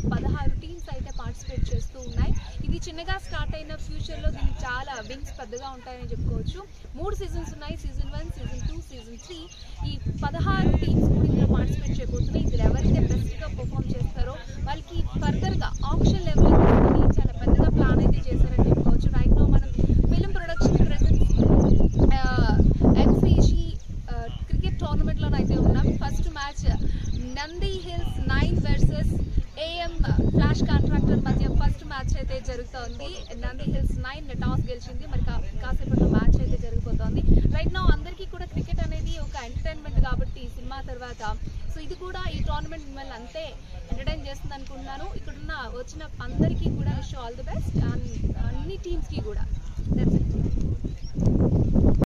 పదహారు టీమ్స్ అయితే పార్టిసిపేట్ చేస్తూ ఉన్నాయి ఇది చిన్నగా స్టార్ట్ అయిన ఫ్యూచర్లో దీనికి చాలా వింగ్స్ పెద్దగా ఉంటాయని చెప్పుకోవచ్చు మూడు సీజన్స్ ఉన్నాయి season one season two season three ఈ పదహారు టీమ్స్ కూడా ఇందులో పార్టిసిపేట్ చేయబోతున్నాయి ఇందులో ఎవరైతే బెస్ట్గా పర్ఫామ్ చేస్తారో వాళ్ళకి ఫర్దర్గా ఆప్షన్ లెవెల్ తీసుకుని చాలా పెద్దగా ప్లాన్ అయితే చేశారని చెప్పుకోవచ్చు రైట్ నో మనం film production present NCG cricket టోర్నమెంట్లో అయితే ఉన్నాం first match Nandi Hills nine versus AM flash contractor మధ్య ఫస్ట్ మ్యాచ్ అయితే జరుగుతోంది నంది హిల్స్ నైన్ టాస్ గెలిచింది మరి కా- కాసేపట్లో మ్యాచ్ అయితే జరిగిపోతోంది రైట్ నా అందరికీ కూడా క్రికెట్ అనేది ఒక ఎంటర్టైన్మెంట్ కాబట్టి సినిమా తర్వాత సో ఇది కూడా ఈ టోర్నమెంట్ మిమ్మల్ని అంతే ఎంటర్టైన్ చేస్తుంది అనుకుంటున్నాను ఇక్కడున్న వచ్చిన అందరికీ కూడా wish all the best and అన్ని టీమ్స్కి కూడా దట్స్ ఇట్